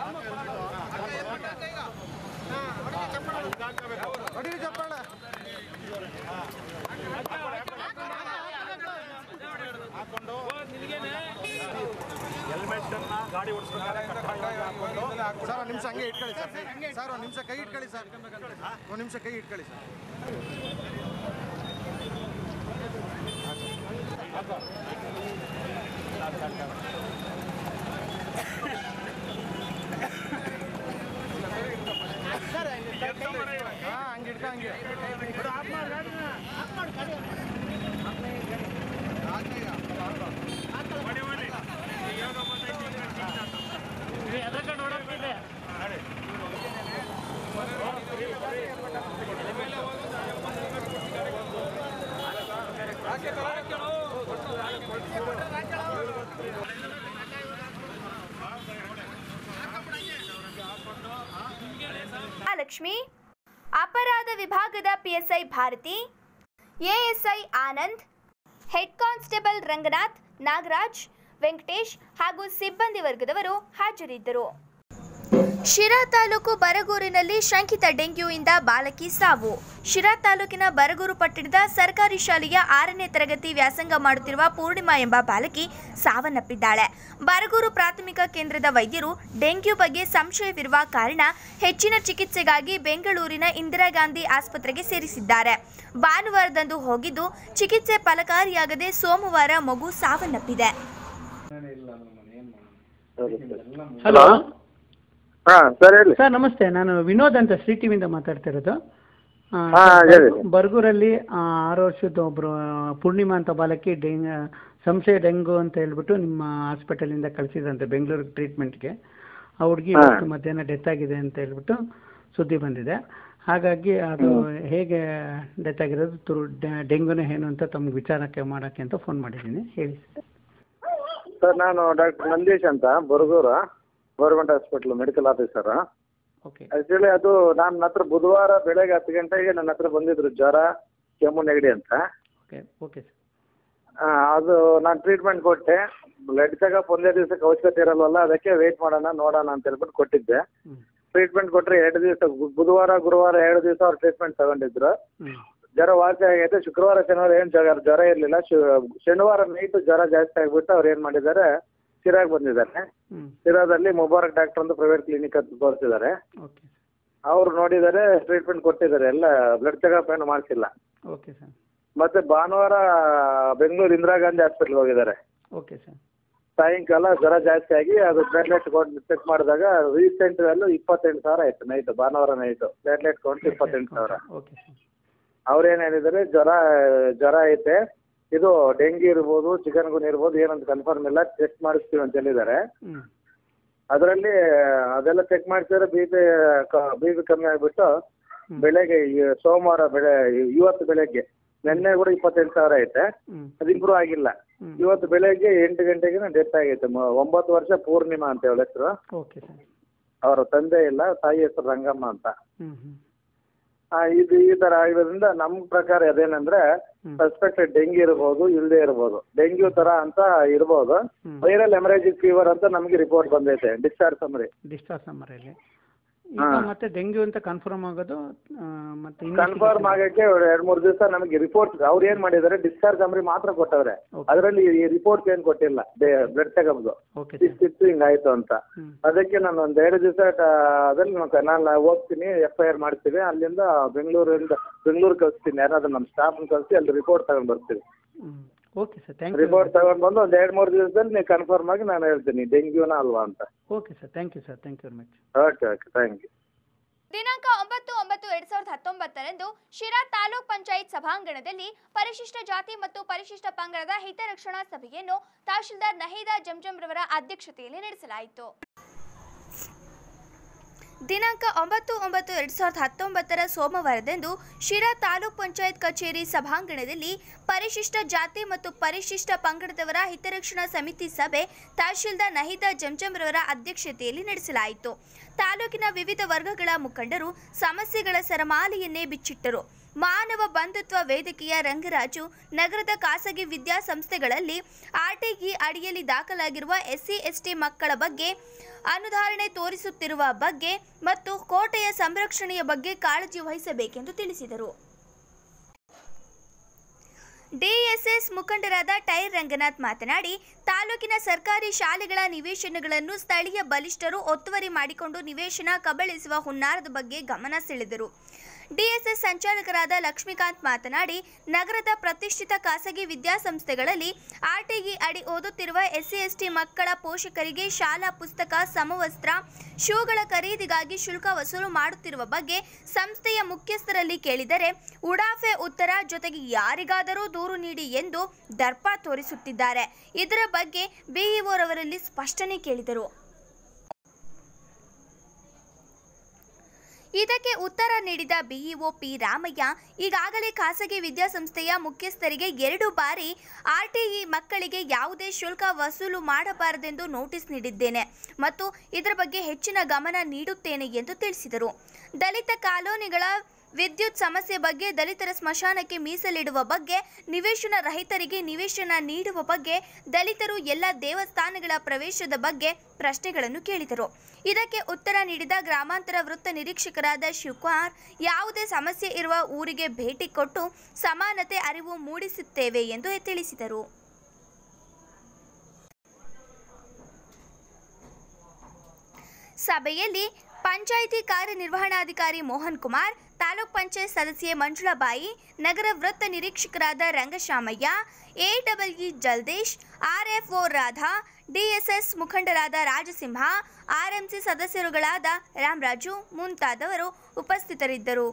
ಹೊಡೀರಿ ಚಪ್ಪಾಳ ಹಾಕೊಂಡು ಹೆಲ್ಮೆಟ್ ಅನ್ನ ಗಾಡಿ ಓಡಿಸ್ಬೇಕಾದ್ರೆ ಕಡ್ಡಾಯವಾಗಿ ಹಾಕೊಂಡು ಸರ್ ಒಂದು ನಿಮಿಷ ಹಂಗೆ ಇಟ್ಕೊಳ್ಳಿ ಸರ್ ಸರ್ ಒಂದು ನಿಮಿಷ ಕೈ ಇಟ್ಕೊಳ್ಳಿ ಸರ್ ಒಂದು ನಿಮಿಷ ಕೈ ಇಟ್ಕೊಳ್ಳಿ ಸರ್ ಹಾಂ ಹಂಗೆ ಇಟ್ಕೊ ಹಂಗೆ ಲಕ್ಷ್ಮಿ ಅಪರಾಧ ವಿಭಾಗದ PSI Bharathi ASI Anand head constable Ranganath Nagaraj Venkatesh ಹಾಗೂ ಸಿಬ್ಬಂದಿ ವರ್ಗದವರು ಹಾಜರಿದ್ದರು ಶಿರಾ ತಾಲೂಕು ಬರಗೂರಿನಲ್ಲಿ ಶಂಕಿತ ಡೆಂಗ್ಯೂಯಿಂದ ಬಾಲಕಿ ಸಾವು ಶಿರಾ ತಾಲೂಕಿನ ಬರಗೂರು ಪಟ್ಟಣದ ಸರ್ಕಾರಿ ಶಾಲೆಯ ಆರನೇ ತರಗತಿ ವ್ಯಾಸಂಗ ಮಾಡುತ್ತಿರುವ ಪೂರ್ಣಿಮಾ ಎಂಬ ಬಾಲಕಿ ಸಾವನ್ನಪ್ಪಿದ್ದಾಳೆ ಬರಗೂರು ಪ್ರಾಥಮಿಕ ಕೇಂದ್ರದ ವೈದ್ಯರು ಡೆಂಗ್ಯೂ ಬಗ್ಗೆ ಸಂಶಯವಿರುವ ಕಾರಣ ಹೆಚ್ಚಿನ ಚಿಕಿತ್ಸೆಗಾಗಿ ಬೆಂಗಳೂರಿನ ಇಂದಿರಾ ಗಾಂಧಿ ಆಸ್ಪತ್ರೆಗೆ ಸೇರಿಸಿದ್ದಾರೆ ಭಾನುವಾರದಂದು ಹೋಗಿದ್ದು ಚಿಕಿತ್ಸೆ ಫಲಕಾರಿಯಾಗದೆ ಸೋಮವಾರ ಮಗು ಸಾವನ್ನಪ್ಪಿದೆ ಹಲೋ ಹಾಂ ಸರ್ ಹೇಳಿ ಸರ್ ನಮಸ್ತೆ ನಾನು ವಿನೋದ್ ಅಂತ ಶ್ರೀ ಟಿವಿಯಿಂದ ಮಾತಾಡ್ತಾ ಇರೋದು ಆ, ಹಾ, ಸರ್, ಹೇಳಿ. ಬರ್ಗು- ಬರ್ಗೂರಲ್ಲಿ ಆ, ಆರು ವರ್ಷದ ಒಬ್ಬರು ಪೂರ್ಣಿಮಾ ಅಂತ ಬಾಲಕಿ ಡೆಂಗ್ ಸಂಶಯ ಡೆಂಗು ಅಂತ ಹೇಳ್ಬಿಟ್ಟು ನಿಮ್ಮ ಹಾಸ್ಪಿಟಲಿಂದ ಕಳಿಸಿದಂತೆ ಬೆಂಗಳೂರಿಗೆ ಟ್ರೀಟ್ಮೆಂಟ್ಗೆ ಆ ಹುಡುಗಿ ಹಾ. ಇವತ್ತು ಮಧ್ಯಾಹ್ನ ಡೆತ್ ಆಗಿದೆ ಅಂತ ಹೇಳ್ಬಿಟ್ಟು ಸುದ್ದಿ ಬಂದಿದೆ ಹಾಗಾಗಿ ಅದು ಹೇಗೆ ಡೆತ್ ಆಗಿರೋದು ತುರು ಡೆಂಗುನ ಏನು ಅಂತ ತಮ್ಗೆ ವಿಚಾರಕ್ಕೆ ಮಾಡೋಕ್ಕೆ ಅಂತ ಫೋನ್ ಮಾಡಿದ್ದೀನಿ ಹೇಳಿ ಸರ್ ನಾನು ಡಾಕ್ಟರ್ ನಂದೀಶ್ ಅಂತ Baragur government hospital medical officer okay actually ಅದು ನಾನು ಹತ್ರ ಬುಧವಾರ ಬೆಳಗ್ಗೆ ಹತ್ತು ಗಂಟೆಗೆ ನನ್ನ ಹತ್ರ ಬಂದಿದ್ರು ಜ್ವರ ಕೆಮ್ಮು ನೆಗಡಿ ಅಂತ ಓಕೆ ಓಕೆ ಸರ್ ಆ, ಅದು ನಾನು ಟ್ರೀಟ್ಮೆಂಟ್ ಕೊಟ್ಟೆ ಬ್ಲಡ್ ಚೆಕಪ್ ಒಂದೇ ದಿವಸಕ್ಕೆ ಅವಶ್ಯಕತೆ ಇರಲ್ವಲ್ಲ ಅದಕ್ಕೆ ವೆಯ್ಟ್ ಮಾಡೋಣ ನೋಡೋಣ ಅಂತ ಹೇಳ್ಬಿಟ್ಟು ಕೊಟ್ಟಿದ್ದೆ ಹ್ಮ್. ಟ್ರೀಟ್ಮೆಂಟ್ ಕೊಟ್ಟರೆ ಎರಡು ದಿವಸ ಬುಧವಾರ ಗುರುವಾರ ಎರಡು ದಿವಸ ಅವ್ರು ಟ್ರೀಟ್ಮೆಂಟ್ ತಗೊಂಡಿದ್ರು ಹ್ಞೂ ಜ್ವರ ವಾಸಿ ಆಗೈತೆ ಶುಕ್ರವಾರ ಶನಿವಾರ ಏನು ಜ್ವರ ಜ್ವರ ಇರಲಿಲ್ಲ ಶನಿವಾರ ನೈಟ್ ಜ್ವರ ಜಾಸ್ತಿ ಆಗಿಬಿಟ್ಟು ಅವ್ರು ಏನು ಮಾಡಿದ್ದಾರೆ ಸಿರಾಗ್ ಬಂದಿದ್ದಾರೆ ಹ್ಞೂ ಸಿರಾದಲ್ಲಿ ಮುಬಾರಕ್ ಡಾಕ್ಟರ್ ಅಂತ ಪ್ರೈವೇಟ್ ಕ್ಲಿನಿಕ್ ಅಂತ ತೋರಿಸಿದ್ದಾರೆ ಓಕೆ ಅವ್ರು ನೋಡಿದ್ದಾರೆ ಟ್ರೀಟ್ಮೆಂಟ್ ಕೊಟ್ಟಿದ್ದಾರೆ ಎಲ್ಲ ಬ್ಲಡ್ ಚೆಕಪ್ ಏನು ಮಾಡಿಸಿಲ್ಲ ಓಕೆ ಸರ್ ಮತ್ತೆ ಭಾನುವಾರ ಬೆಂಗಳೂರು ಇಂದಿರಾ ಗಾಂಧಿ ಹಾಸ್ಪಿಟ್ಲ್ಗೆ ಹೋಗಿದ್ದಾರೆ ಓಕೆ ಸರ್ ಸಾಯಂಕಾಲ ಜ್ವರ ಜಾಸ್ತಿ ಆಗಿ ಅದು ಪ್ಲೇಟ್ಲೆಟ್ ಕೌಂಟ್ ಚೆಕ್ ಮಾಡಿದಾಗ ರೀಸೆಂಟ್ ವ್ಯಾಲ್ಯೂ ಇಪ್ಪತ್ತೆಂಟು ಸಾವಿರ ಆಯ್ತು ನೈಟ್ ಭಾನುವಾರ ನೈಟು ಪ್ಲೇಟ್ಲೆಟ್ ಕೌಂಟ್ ಇಪ್ಪತ್ತೆಂಟು ಸಾವಿರ ಓಕೆ ಸರ್ ಅವ್ರೇನು ಹೇಳಿದ್ದಾರೆ ಜ್ವರ ಜ್ವರ ಐತೆ ಇದು ಡೆಂಗಿ ಇರ್ಬೋದು ಚಿಕನ್ ಗುನ್ ಇರ್ಬೋದು ಏನಂತ ಕನ್ಫರ್ಮ್ ಇಲ್ಲ ಟೆಸ್ಟ್ ಮಾಡಿಸ್ತೀವಿ ಅಂತ ಹೇಳಿದ್ದಾರೆ ಹ್ಞೂ ಅದರಲ್ಲಿ ಅದೆಲ್ಲ ಚೆಕ್ ಮಾಡ್ಸಿದ್ರೆ ಬಿ ಪಿ ಬಿ ಪಿ ಕಮ್ಮಿ ಆಗಿಬಿಟ್ಟು ಬೆಳಗ್ಗೆ ಈ ಸೋಮವಾರ ಬೆಳೆ ಇವತ್ತು ಬೆಳಗ್ಗೆ ನಿನ್ನೆ ಕೂಡ ಇಪ್ಪತ್ತೆಂಟು ಸಾವಿರ ಐತೆ ಹ್ಞೂ ಅದು ಇಂಪ್ರೂವ್ ಆಗಿಲ್ಲ ಇವತ್ತು ಬೆಳಗ್ಗೆ ಎಂಟು ಗಂಟೆಗೆ ಡೆತ್ ಆಗೈತೆ ಮ- ಒಂಬತ್ತು ವರ್ಷ ಪೂರ್ಣಿಮಾ ಅಂತ ಹೇಳ ಹೆಸರು ಓಕೆ ಸರ್ ಅವರ ತಂದೆ ಇಲ್ಲ ತಾಯಿ ಹೆಸರು ರಂಗಮ್ಮ ಅಂತ ಹ್ಞೂ ಹ್ಞೂ ಆ, ಇದು ಈ ತರ ಆಗಿರೋದ್ರಿಂದ ನಮ್ಮ ಪ್ರಕಾರ ಅದೇನಂದ್ರೆ ಸಸ್ಪೆಕ್ಟೆಡ್ ಡೆಂಗಿ ಇರ್ಬೋದು ಇಲ್ಲದೆ ಇರ್ಬೋದು ಡೆಂಗ್ಯೂ ತರ ಅಂತ ಇರ್ಬೋದು ವೈರಲ್ ಹೆಮರೇಜಿಕ್ ಫೀವರ್ ಅಂತ ನಮಗೆ ರಿಪೋರ್ಟ್ ಬಂದೈತೆ ಡಿಸ್ಚಾರ್ಜ್ ಸಮರಿ ಡಿಸ್ಚಾರ್ಜ್ ಸಮ್ಮರಲ್ಲಿ ಹಾ. ಈಗ ಮತ್ತೆ ಡೆಂಗ್ಯೂ ಅಂತ ಕನ್ಫರ್ಮ್ ಆಗೋದು ಆ, ಮತ್ತೆ ಕನ್ಫರ್ಮ್ ಆಗಕ್ಕೆ ಎರಡು ಮೂರು ದಿವಸ ನಮಗೆ ರಿಪೋರ್ಟ್ ಅವ್ರು ಏನ್ ಮಾಡಿದ್ದಾರೆ ಡಿಸ್ಚಾರ್ಜ್ ಸಮರಿ ಮಾತ್ರ ಕೊಟ್ಟವ್ರೆ ಅದರಲ್ಲಿ ಈ ರಿಪೋರ್ಟ್ ಏನ್ ಕೊಟ್ಟಿಲ್ಲ ಬ್ಲಡ್ ಚೆಕಪ್ದು ಓಕೆ ಇಷ್ಟಿತ್ತು ಹಿಂಗಾಯ್ತು ಅಂತ ಅದಕ್ಕೆ ನಾನು ಒಂದ್ ಎರಡು ದಿವಸ ಅದ್ರಲ್ಲಿ ನಾನು- ನಾನು ಹೋಗ್ತೀನಿ ಎಫ್ ಐ ಆರ್ ಮಾಡ್ತೀವಿ ಅಲ್ಲಿಂದ ಬೆಂಗಳೂರಿಂದ ಬೆಂಗಳೂರು ಕಳಿಸ್ತೀನಿ ಯಾರಾದ್ರೂ ನಮ್ಮ ಸ್ಟಾಫ್ನ ಕಳಿಸಿ ಅಲ್ಲಿ ರಿಪೋರ್ಟ್ ತಗೊಂಡ್ ಬರ್ತೀವಿ okay sir thank you report ತಗೊಂಡ್ ಬಂದು ಒಂದ್ ಎರಡ್ ಮೂರು ದಿವಸದಲ್ಲಿ ನೀವು ಕನ್ಫರ್ಮ್ ಆಗಿ ನಾನು ಹೇಳ್ತೀನಿ ಡೆಂಗ್ಯೂನ ಅಲ್ವಾ ಅಂತ okay sir thank you sir thank you very much okay okay thank you ದಿನಾಂಕ ಒಂಬತ್ತು ಒಂಬತ್ತು ಎರಡ್ ಸಾವಿರದ ಹತ್ತೊಂಬತ್ತರಂದು ಶಿರಾ ತಾಲೂಕ್ ಪಂಚಾಯತ್ ಸಭಾಂಗಣದಲ್ಲಿ ಪರಿಶಿಷ್ಟ ಜಾತಿ ಮತ್ತು ಪರಿಶಿಷ್ಟ ಪಂಗಡದ ಹಿತರಕ್ಷಣಾ ಸಭೆಯನ್ನು ತಹಶೀಲ್ದಾರ್ ನಹೀದಾ ಜಂಜಂ ರವರ ಅಧ್ಯಕ್ಷತೆಯಲ್ಲಿ ನಡೆಸಲಾಯಿತು ದಿನಾಂಕ ಒಂಬತ್ತು ಒಂಬತ್ತು ಎರಡ್ ಸಾವಿರದ ಹತ್ತೊಂಬತ್ತರ ಸೋಮವಾರದಂದು ಶಿರಾ ತಾಲೂಕ್ ಪಂಚಾಯತ್ ಕಚೇರಿ ಸಭಾಂಗಣದಲ್ಲಿ ಪರಿಶಿಷ್ಟ ಜಾತಿ ಮತ್ತು ಪರಿಶಿಷ್ಟ ಪಂಗಡದವರ ಹಿತರಕ್ಷಣಾ ಸಮಿತಿ ಸಭೆ ತಹಶೀಲ್ದಾರ್ ನಹೀದಾ ಜಂಜಂರವರ ಅಧ್ಯಕ್ಷತೆಯಲ್ಲಿ ನಡೆಸಲಾಯಿತು ತಾಲೂಕಿನ ವಿವಿಧ ವರ್ಗಗಳ ಮುಖಂಡರು ಸಮಸ್ಯೆಗಳ ಸರಮಾಲೆಯನ್ನೇ ಬಿಚ್ಚಿಟ್ಟರು ಮಾನವ ಬಂಧುತ್ವ ವೇದಿಕೆಯ ರಂಗರಾಜು ನಗರದ ಖಾಸಗಿ ವಿದ್ಯಾಸಂಸ್ಥೆಗಳಲ್ಲಿ ಆರ್ಟಿಇ ಅಡಿಯಲ್ಲಿ ದಾಖಲಾಗಿರುವ ಎಸ್ಸಿ ಎಸ್ಟಿ ಮಕ್ಕಳ ಬಗ್ಗೆ ಅನುಧಾರಣೆ ತೋರಿಸುತ್ತಿರುವ ಬಗ್ಗೆ ಮತ್ತು ಕೋಟೆಯ ಸಂರಕ್ಷಣೆಯ ಬಗ್ಗೆ ಕಾಳಜಿ ವಹಿಸಬೇಕೆಂದು ತಿಳಿಸಿದರು ಡಿಎಸ್ಎಸ್ ಮುಖಂಡರಾದ ಟೈರ್ ರಂಗನಾಥ್ ಮಾತನಾಡಿ ತಾಲೂಕಿನ ಸರ್ಕಾರಿ ಶಾಲೆಗಳ ನಿವೇಶನಗಳನ್ನು ಸ್ಥಳೀಯ ಬಲಿಷ್ಠರು ಒತ್ತುವರಿ ಮಾಡಿಕೊಂಡು ನಿವೇಶನ ಕಬಳಿಸುವ ಹುನ್ನಾರದ ಬಗ್ಗೆ ಗಮನ ಸೆಳೆದರು ಡಿಎಸ್ಎಸ್ ಸಂಚಾಲಕರಾದ ಲಕ್ಷ್ಮೀಕಾಂತ್ ಮಾತನಾಡಿ ನಗರದ ಪ್ರತಿಷ್ಠಿತ ಖಾಸಗಿ ವಿದ್ಯಾಸಂಸ್ಥೆಗಳಲ್ಲಿ ಆರ್ಟಿಇ ಅಡಿ ಓದುತ್ತಿರುವ ಎಸ್ಸಿ ಎಸ್ಟಿ ಮಕ್ಕಳ ಪೋಷಕರಿಗೆ ಶಾಲಾ ಪುಸ್ತಕ ಸಮವಸ್ತ್ರ ಶೂಗಳ ಖರೀದಿಗಾಗಿ ಶುಲ್ಕ ವಸೂಲು ಮಾಡುತ್ತಿರುವ ಬಗ್ಗೆ ಸಂಸ್ಥೆಯ ಮುಖ್ಯಸ್ಥರಲ್ಲಿ ಕೇಳಿದರೆ ಉಡಾಫೆ ಉತ್ತರ ಜೊತೆಗೆ ಯಾರಿಗಾದರೂ ದೂರು ನೀಡಿ ಎಂದು ದರ್ಪ ತೋರಿಸುತ್ತಿದ್ದಾರೆ ಇದರ ಬಗ್ಗೆ ಬಿಇಒರವರಲ್ಲಿ ಸ್ಪಷ್ಟನೆ ಕೇಳಿದರು ಇದಕ್ಕೆ ಉತ್ತರ ನೀಡಿದ ಬಿಇಒ ಪಿ ರಾಮಯ್ಯ ಈಗಾಗಲೇ ಖಾಸಗಿ ವಿದ್ಯಾಸಂಸ್ಥೆಯ ಮುಖ್ಯಸ್ಥರಿಗೆ ಎರಡು ಬಾರಿ ಆರ್ಟಿಇ ಮಕ್ಕಳಿಗೆ ಯಾವುದೇ ಶುಲ್ಕ ವಸೂಲು ಮಾಡಬಾರದೆಂದು ನೋಟಿಸ್ ನೀಡಿದ್ದೇನೆ ಮತ್ತು ಇದರ ಬಗ್ಗೆ ಹೆಚ್ಚಿನ ಗಮನ ನೀಡುತ್ತೇನೆ ಎಂದು ತಿಳಿಸಿದರು ದಲಿತ ಕಾಲೋನಿಗಳ ವಿದ್ಯುತ್ ಸಮಸ್ಯೆ ಬಗ್ಗೆ ದಲಿತರ ಸ್ಮಶಾನಕ್ಕೆ ಮೀಸಲಿಡುವ ಬಗ್ಗೆ ನಿವೇಶನ ರಹಿತರಿಗೆ ನಿವೇಶನ ನೀಡುವ ಬಗ್ಗೆ ದಲಿತರು ಎಲ್ಲ ದೇವಸ್ಥಾನಗಳ ಪ್ರವೇಶದ ಬಗ್ಗೆ ಪ್ರಶ್ನೆಗಳನ್ನು ಕೇಳಿದರು ಇದಕ್ಕೆ ಉತ್ತರ ನೀಡಿದ ಗ್ರಾಮಾಂತರ ವೃತ್ತ ನಿರೀಕ್ಷಕರಾದ ಶಿವಕುಮಾರ್ ಯಾವುದೇ ಸಮಸ್ಯೆ ಇರುವ ಊರಿಗೆ ಭೇಟಿ ಕೊಟ್ಟು ಸಮಾನತೆ ಅರಿವು ಮೂಡಿಸುತ್ತೇವೆ ಎಂದು ತಿಳಿಸಿದರು ಸಭೆಯಲ್ಲಿ ಪಂಚಾಯಿತಿ ಕಾರ್ಯನಿರ್ವಹಣಾಧಿಕಾರಿ ಮೋಹನ್ ಕುಮಾರ್ ತಾಲೂಕ್ ಪಂಚಾಯತ್ ಸದಸ್ಯೆ ಮಂಜುಳಾಬಾಯಿ ನಗರ ವೃತ್ತ ನಿರೀಕ್ಷಕರಾದ Rangashamaiah AW Jaldesh RFO Radha DSS ಮುಖಂಡರಾದ ರಾಜಸಿಂಹ ಆರ್ಎಂಸಿ ಸದಸ್ಯರುಗಳಾದ ರಾಮರಾಜು ಮುಂತಾದವರು ಉಪಸ್ಥಿತರಿದ್ದರು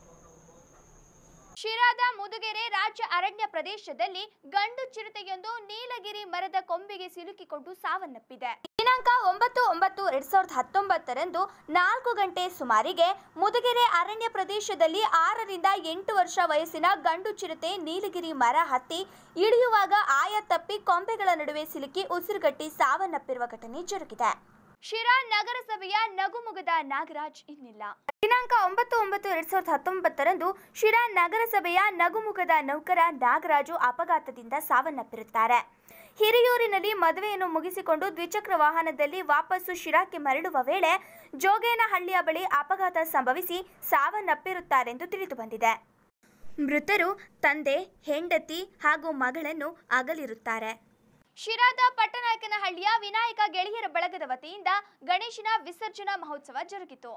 ಶಿರಾದ ಮುದುಗೆರೆ ರಾಜ್ಯ ಅರಣ್ಯ ಪ್ರದೇಶದಲ್ಲಿ ಗಂಡು ಚಿರತೆಯೊಂದು ನೀಲಗಿರಿ ಮರದ ಕೊಂಬೆಗೆ ಸಿಲುಕಿಕೊಂಡು ಸಾವನ್ನಪ್ಪಿದೆ ದಿನಾಂಕ ಒಂಬತ್ತು ಒಂಬತ್ತು ಎರಡ್ ಸಾವಿರದ ಹತ್ತೊಂಬತ್ತರಂದು ನಾಲ್ಕು ಗಂಟೆ ಸುಮಾರಿಗೆ ಮುದುಗೆರೆ ಅರಣ್ಯ ಪ್ರದೇಶದಲ್ಲಿ ಆರರಿಂದ ಎಂಟು ವರ್ಷ ವಯಸ್ಸಿನ ಗಂಡು ಚಿರತೆ ನೀಲಗಿರಿ ಮರ ಹತ್ತಿ ಇಳಿಯುವಾಗ ಆಯ ತಪ್ಪಿ ಕೊಂಬೆಗಳ ನಡುವೆ ಸಿಲುಕಿ ಉಸಿರುಗಟ್ಟಿ ಸಾವನ್ನಪ್ಪಿರುವ ಘಟನೆ ಜರುಗಿದೆ ಶಿರಾ ನಗರಸಭೆಯ ನಗುಮುಗದ ನಾಗರಾಜ್ ಇನ್ನಿಲ್ಲ ದಿನಾಂಕ ಒಂಬತ್ತು ಒಂಬತ್ತು ಎರಡ್ ಸಾವಿರದ ಹತ್ತೊಂಬತ್ತರಂದು ಶಿರಾ ನಗರಸಭೆಯ ನಗುಮುಗದ ನೌಕರ ನಾಗರಾಜು ಅಪಘಾತದಿಂದ ಸಾವನ್ನಪ್ಪಿರುತ್ತಾರೆ ಹಿರಿಯೂರಿನಲ್ಲಿ ಮದುವೆಯನ್ನು ಮುಗಿಸಿಕೊಂಡು ದ್ವಿಚಕ್ರ ವಾಹನದಲ್ಲಿ ವಾಪಸ್ಸು ಶಿರಾಕ್ಕೆ ಮರಳುವ ವೇಳೆ ಜೋಗೇನಹಳ್ಳಿಯ ಬಳಿ ಅಪಘಾತ ಸಂಭವಿಸಿ ಸಾವನ್ನಪ್ಪಿರುತ್ತಾರೆಂದು ತಿಳಿದು ಬಂದಿದೆ ಮೃತರು ತಂದೆ ಹೆಂಡತಿ ಹಾಗೂ ಮಗಳನ್ನು ಅಗಲಿರುತ್ತಾರೆ ಶಿರಾದ ಪಟ್ಟನಾಯಕನಹಳ್ಳಿಯ ವಿನಾಯಕ ಗೆಳೆಯರ ಬಳಗದ ವತಿಯಿಂದ ಗಣೇಶನ ವಿಸರ್ಜನಾ ಮಹೋತ್ಸವ ಜರುಗಿತು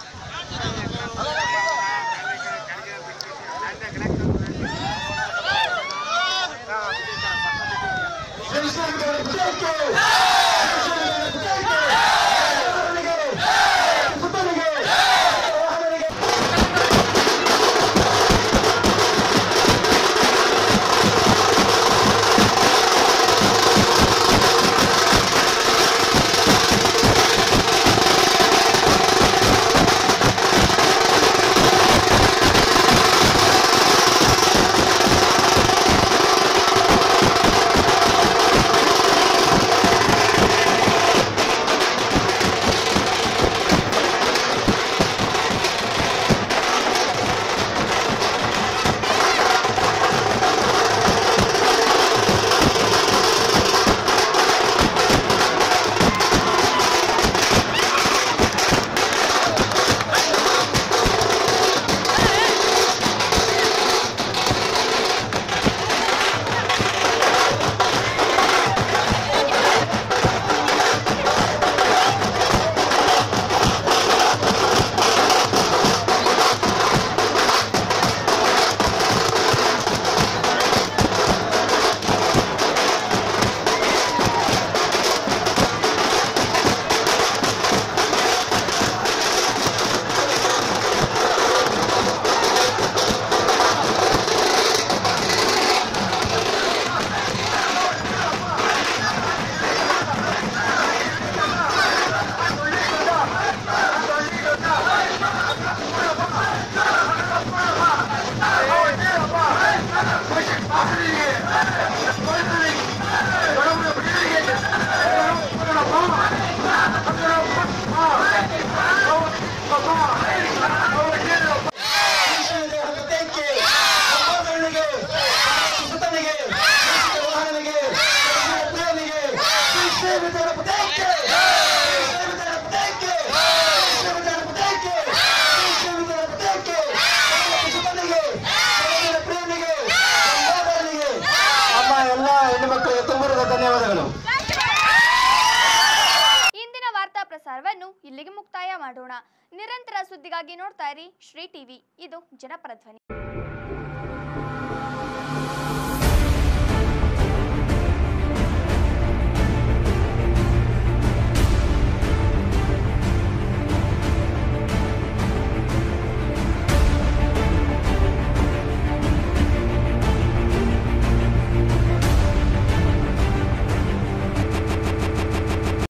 ನಮ್ಮ ಎಲ್ಲ ಹೆಣ್ಣು ಮಕ್ಕಳಿಗೆ ತುಂಬ ಧನ್ಯವಾದಗಳು ಇಂದಿನ ವಾರ್ತಾ ಪ್ರಸಾರವನ್ನು ಇಲ್ಲಿಗೆ ಮುಕ್ತಾಯ ಮಾಡೋಣ ನಿರಂತರ ಸುದ್ದಿಗಾಗಿ ನೋಡ್ತಾ ಇರಿ ಶ್ರೀ ಟಿವಿ ಇದು ಜನಪರ ಧ್ವನಿ